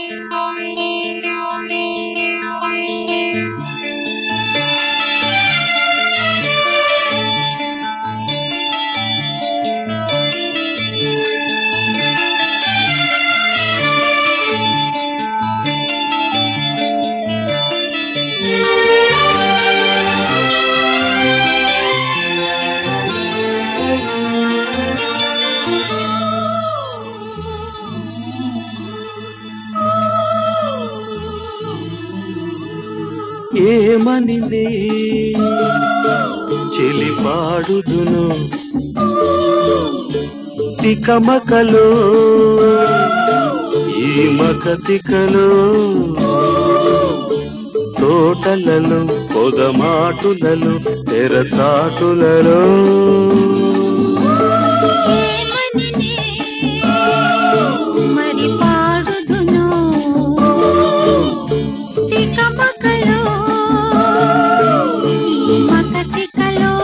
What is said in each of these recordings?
ఏమనింది చెలిపాడుదును తికమకలు ఈ మకతికలు తోటలలో పొగమాటులలో తెరచాటులలో మరి పాడుదును తికమకలో ఈ మకతికలో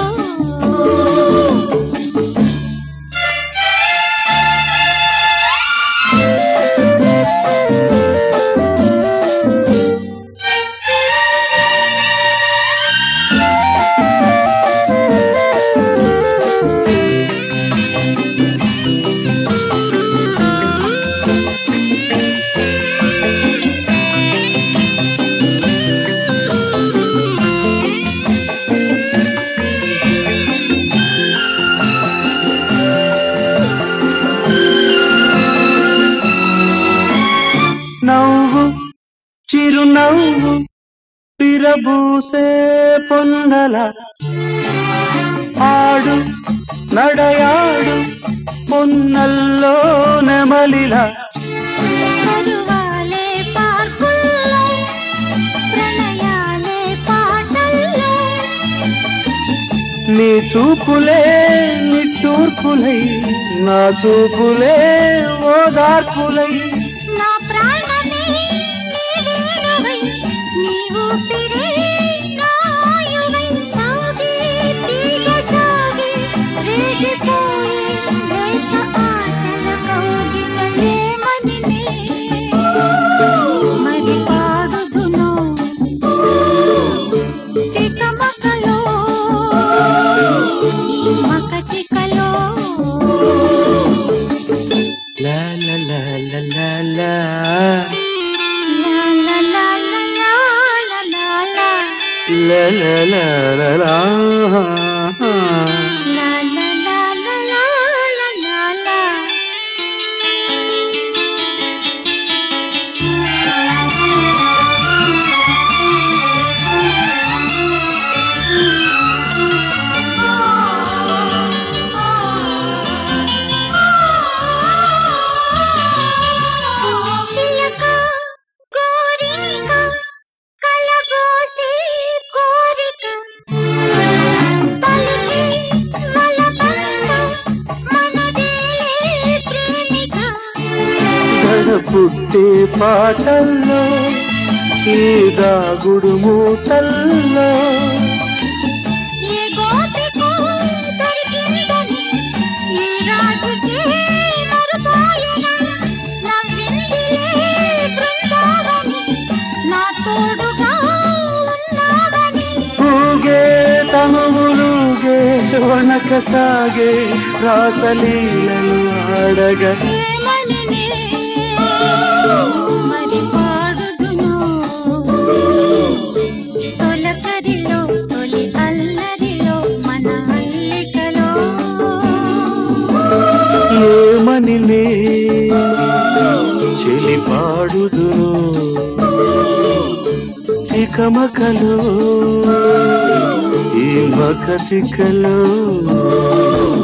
నవ్వు చిరునవ్వు పిరబూసే పొన్నల ఆడు నడయాడు పొన్నల్లో నెమలిలా పరువాలే పార్కుల్లో ప్రణయాలే పాటల్లో నీ చూపులే నిట్టూర్పులై నా చూపులే ఓదార్పులై నా ప్రాణమే నీవేనవై నీ ఊపిరే నాయువై సాగే తీగ సాగే రేగిపోయే లేత ఆశల కౌగిటలేమని మరి పాడుదును తికమకలో ఈ మకచికలో లా లా లా లా లా లా La la la la la la la la లా లా లా లా లా. La la la la la la la la చిలక కోరిక కలబోసే కోరిక పలికి మలబంద మనదేలే ప్రేమిక గడపుట్టే పాటల్లో ఈ దాగుడు మూతల్లో ఏ గోపికో దొరికిందని ఈ రాజుకే మరుపాయన నవ్విందిలే బృందావని నా తోడుగా ఉన్నావని ఊగే తనువులుగే వణక సాగే రాసలీలలు ఆడగా ఏమని మరి పాడుదును తొలకరిలో తొలి అల్లరిలో మన అల్లికలో ఏమని చెలి పాడుదును తికమకలు ఈ మకతికలు